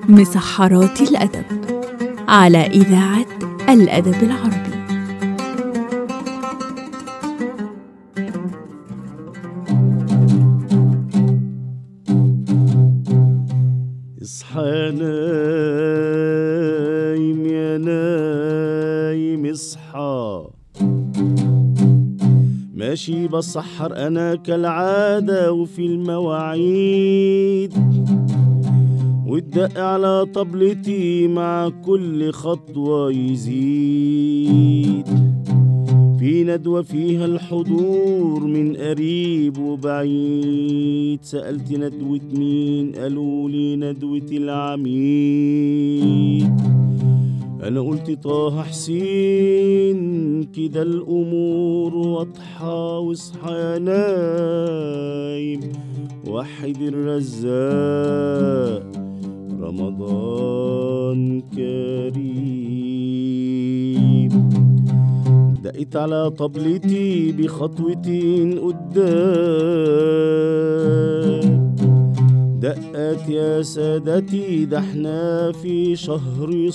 مسحرات الأدب على إذاعة الأدب العربي اصحى يا نايم يا نايم اصحى ماشي بسحر انا كالعادة وفي المواعيد والدق على طبلتي مع كل خطوة يزيد في ندوة فيها الحضور من قريب وبعيد سألت ندوة مين قالوا لي ندوة العميد أنا قلت طه حسين كده الأمور واضحة واصحى يا نايم وحد الرزاق رمضان كريم دقيت على طبلتي بخطوتين قدام دقت يا سادتي ده احنا في شهر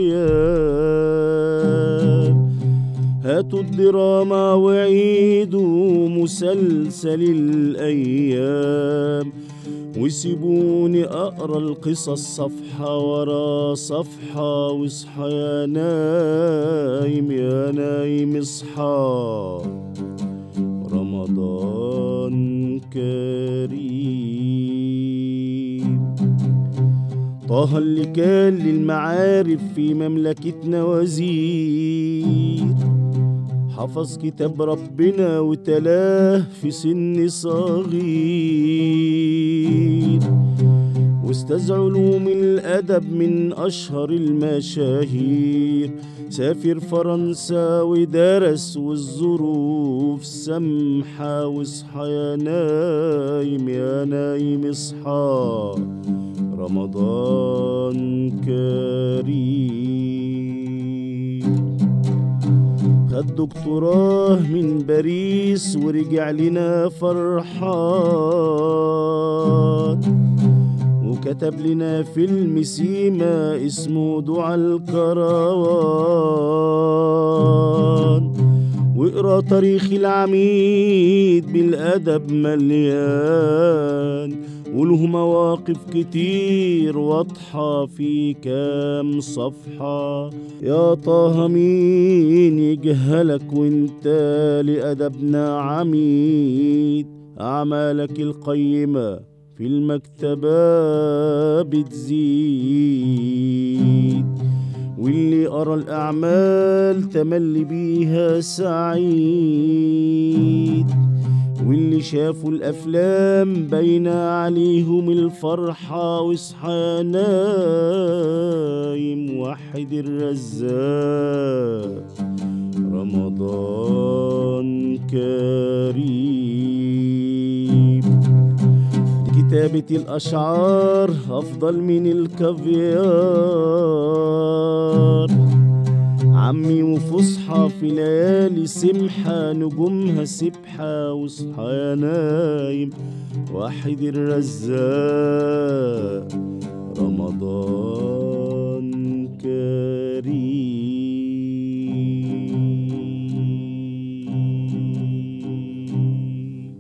صيام هاتوا الدراما وعيدوا مسلسل الأيام وسيبوني أقرأ القصص صفحة ورا صفحة واصحى يا نايم يا نايم اصحى رمضان كريم طه اللي كان للمعارف في مملكتنا وزير حفظ كتاب ربنا وتلاه في سن صغير واستاذ علوم الأدب من أشهر المشاهير سافر فرنسا ودرس والظروف سمحة واصحى يا نايم يا نايم اصحى رمضان كريم خد دكتوراه من باريس ورجع لنا فرحان وكتب لنا فيلم سيما اسمه دعاء الكروان واقرا تاريخ العميد بالادب مليان وله مواقف كتير واضحة في كام صفحة يا طه مين يجهلك وانت لأدبنا عميد أعمالك القيمة في المكتبة بتزيد واللي أرى الأعمال تملي بيها سعيد واللي شافوا الأفلام بين عليهم الفرحة واصحى يا نايم وحد الرزاق رمضان كريم دي كتابة الأشعار أفضل من الكافيار عمي وفصحى في ليالي سمحة نجومها سبحة واصحى يا نايم وحد الرزاق رمضان كريم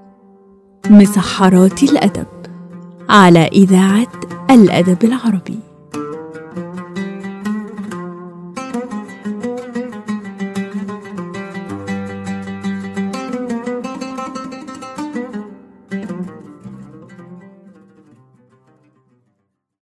مسحرات الأدب على إذاعة الأدب العربي